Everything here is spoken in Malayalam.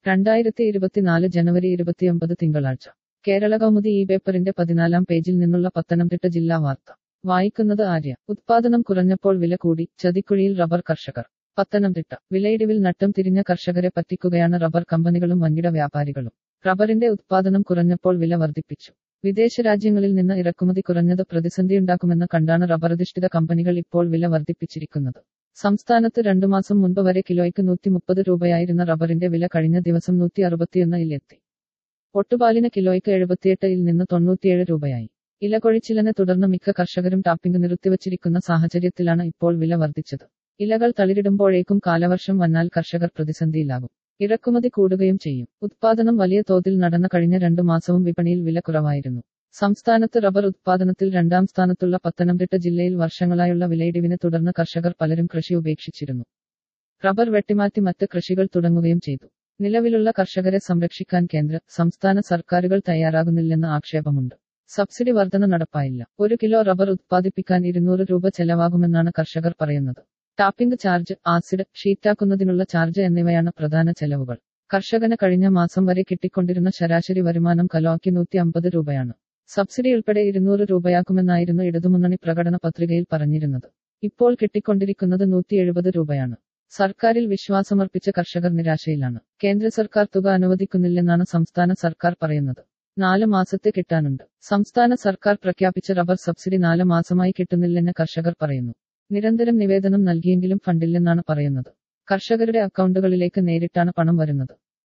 രണ്ടായിരത്തി ഇരുപത്തിനാല് ജനുവരി ഇരുപത്തിയൊമ്പത് തിങ്കളാഴ്ച കേരള കൗമുദി ഈ പേപ്പറിന്റെ പതിനാലാം പേജിൽ നിന്നുള്ള പത്തനംതിട്ട ജില്ലാ വാർത്ത വായിക്കുന്നത് ആര്യ ഉത്പാദനം കുറഞ്ഞപ്പോൾ വില കൂടി ചതിക്കുഴിയിൽ റബ്ബർ കർഷകർ പത്തനംതിട്ട വിലയിടിവിൽ നട്ടം തിരിഞ്ഞ കർഷകരെ പറ്റിക്കുകയാണ് റബ്ബർ കമ്പനികളും വൻകിട വ്യാപാരികളും റബ്ബറിന്റെ ഉത്പാദനം കുറഞ്ഞപ്പോൾ വില വർദ്ധിപ്പിച്ചു വിദേശ രാജ്യങ്ങളിൽ നിന്ന് ഇറക്കുമതി കുറഞ്ഞത് പ്രതിസന്ധിയുണ്ടാക്കുമെന്ന് കണ്ടാണ് റബ്ബറധിഷ്ഠിത കമ്പനികൾ ഇപ്പോൾ വില വർദ്ധിപ്പിച്ചിരിക്കുന്നത് സംസ്ഥാനത്ത് രണ്ടു മാസം മുൻപ് വരെ കിലോയ്ക്ക് നൂറ്റി മുപ്പത് രൂപയായിരുന്ന റബ്ബറിന്റെ വില കഴിഞ്ഞ ദിവസം നൂറ്റി അറുപത്തിയൊന്നിലെത്തി ഒട്ടുപാലിന് കിലോയ്ക്ക് എഴുപത്തിയെട്ടിൽ നിന്ന് തൊണ്ണൂറ്റിയേഴ് രൂപയായി ഇലകൊഴിച്ചിലിനെ തുടർന്ന് മിക്ക കർഷകരും ടാപ്പിംഗ് നിർത്തിവച്ചിരിക്കുന്ന സാഹചര്യത്തിലാണ് ഇപ്പോൾ വില വർദ്ധിച്ചത് ഇലകൾ തളിരിടുമ്പോഴേക്കും കാലവർഷം വന്നാൽ കർഷകർ പ്രതിസന്ധിയിലാകും ഇറക്കുമതി കൂടുകയും ചെയ്യും ഉത്പാദനം വലിയ തോതിൽ നടന്ന കഴിഞ്ഞ രണ്ടു മാസവും വിപണിയിൽ വില കുറവായിരുന്നു സംസ്ഥാനത്ത് റബ്ബർ ഉത്പാദനത്തിൽ രണ്ടാം സ്ഥാനത്തുള്ള പത്തനംതിട്ട ജില്ലയിൽ വർഷങ്ങളായുള്ള വിലയിടിവിനെ തുടർന്ന് കർഷകർ പലരും കൃഷി ഉപേക്ഷിച്ചിരുന്നു റബ്ബർ വെട്ടിമാറ്റി മറ്റ് കൃഷികൾ തുടങ്ങുകയും ചെയ്തു നിലവിലുള്ള കർഷകരെ സംരക്ഷിക്കാൻ കേന്ദ്ര സംസ്ഥാന സർക്കാരുകൾ തയ്യാറാകുന്നില്ലെന്ന ആക്ഷേപമുണ്ട് സബ്സിഡി വർധന നടപ്പായില്ല ഒരു കിലോ റബ്ബർ ഉത്പാദിപ്പിക്കാൻ ഇരുന്നൂറ് രൂപ ചെലവാകുമെന്നാണ് കർഷകർ പറയുന്നത് ടാപ്പിംഗ് ചാർജ് ആസിഡ് ഷീറ്റാക്കുന്നതിനുള്ള ചാർജ് എന്നിവയാണ് പ്രധാന ചെലവുകൾ കർഷകന് കഴിഞ്ഞ മാസം വരെ കിട്ടിക്കൊണ്ടിരുന്ന ശരാശരി വരുമാനം കലോയ്ക്ക് നൂറ്റി അമ്പത് രൂപയാണ് സബ്സിഡി ഉൾപ്പെടെ ഇരുന്നൂറ് രൂപയാക്കുമെന്നായിരുന്നു ഇടതുമുന്നണി പ്രകടന പത്രികയിൽ പറഞ്ഞിരുന്നത് ഇപ്പോൾ കിട്ടിക്കൊണ്ടിരിക്കുന്നത് നൂറ്റി എഴുപത് രൂപയാണ് സർക്കാരിൽ വിശ്വാസമർപ്പിച്ച കർഷകർ നിരാശയിലാണ് കേന്ദ്ര സർക്കാർ തുക അനുവദിക്കുന്നില്ലെന്നാണ് സംസ്ഥാന സർക്കാർ പറയുന്നത് നാല് മാസത്തെ കിട്ടാനുണ്ട് സംസ്ഥാന സർക്കാർ പ്രഖ്യാപിച്ച റബ്ബർ സബ്സിഡി നാല് മാസമായി കിട്ടുന്നില്ലെന്ന് കർഷകർ പറയുന്നു നിരന്തരം നിവേദനം നൽകിയെങ്കിലും ഫണ്ടില്ലെന്നാണ് പറയുന്നത് കർഷകരുടെ അക്കൗണ്ടുകളിലേക്ക് നേരിട്ടാണ് പണം വരുന്നത്